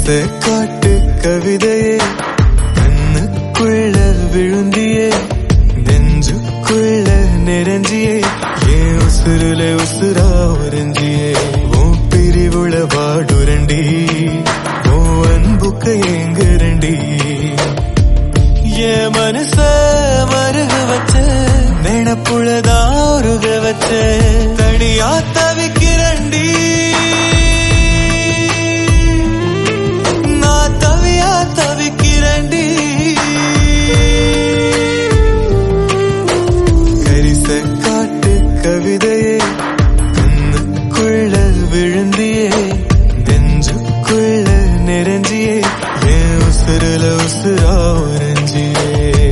காட்டு கவிதையே கண்ணுக்குள்ள விழுந்தியே நெஞ்சுக்குள்ள நிறைஞ்சியே ஏன் உசுருல உசுரா உறிஞ்சியே உன் பிரிவுள வாடுரண்டி உன் அன்புக்கு ஏங்குரண்டி என் மனச மருக வச்ச நினப்புள்ளதான் உருக வச்ச தனியா தவிக்கிறண்டி நான் தவியா தவிக்கிறண்டி கரிச காட்டு கவிதையே கண்ணுக்குள்ள விழுந்தியே நெஞ்சுக்குள்ள நிறைஞ்சியே ஏன் உசுருல உசுரா உறைஞ்சியே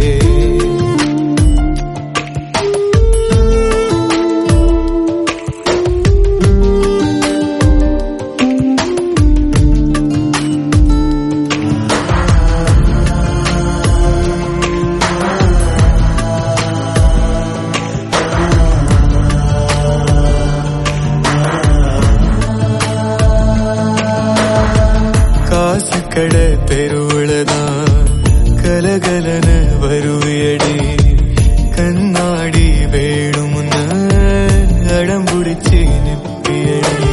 காசு கடை தெருவுலதான் கலகலன வருவியடி கண்ணாடி வேணும்னு அடம் பிடிச்சி நிப்பியடி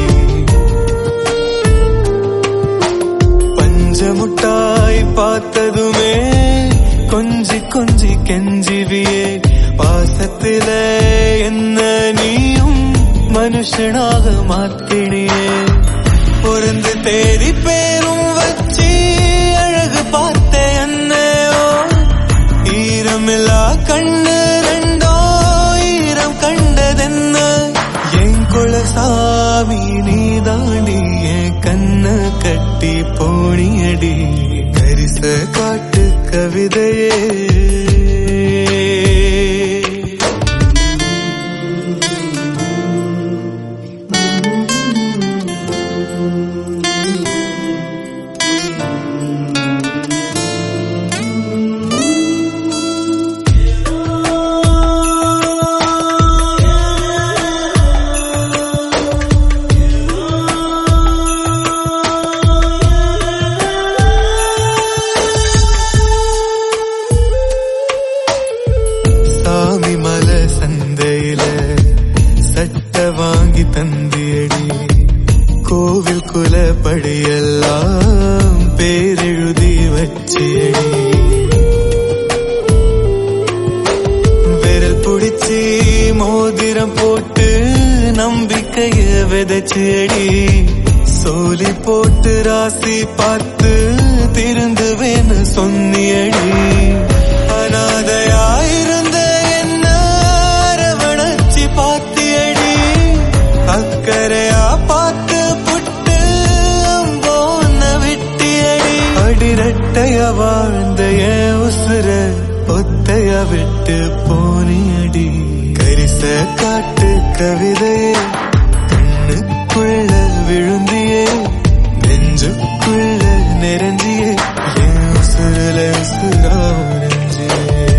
பஞ்ச முட்டாய் பார்த்ததுமே கொஞ்சி கொஞ்சி கெஞ்சிவியே பாசத்தில என்ன நீயும் மனுஷனாக மாத்தினியே பொருந்து தேடி பேரும் வச்சு அழகு பார்த்த என்னையோ ஈரமில்லா கண்ணு ரெண்டோ ஈரம் கண்டதென்ன என் குலசாமி நீ தாண்டி என் கண்ண கட்டி போனியடி கரிச காட்டு கவிதையே சாமி மலை சந்தையில சட்ட வாங்கி தந்தியடி கோவில் குலப்படியெல்லாம் பேரெழுதி வச்சியடி விரல் புடிச்சு மோதிரம் போட்டு நம்பிக்கைய விதைச்சடி சோலி போட்டு ராசி பார்த்து திருந்துவேன்னு சொன்னியடி அனாதையாயிருந்த என்ன அரவணைச்சு பாத்தியடி அக்கறையா பார்த்து புட்டு அம்போன்ன விட்டியடி அடிரட்டைய வாழ்ந்த என் உசுர ஒத்தைய விட்டு போனியடி கரிச காட்டு கவிதையே கண்ணுக்குள்ள விழுந்தியே நெஞ்சுக்குள்ள நிறைஞ்சியே என் உசுருல உசுரா உறைஞ்சியே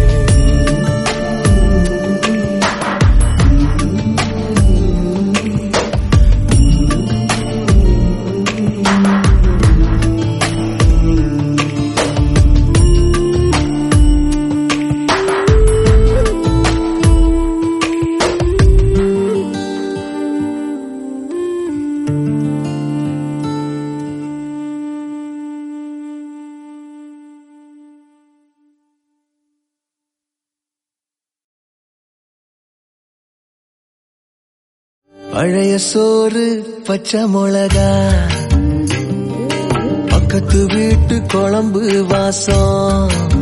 பழைய சோறு பச்சை மிளகா பக்கத்து வீட்டு குழம்பு வாசம்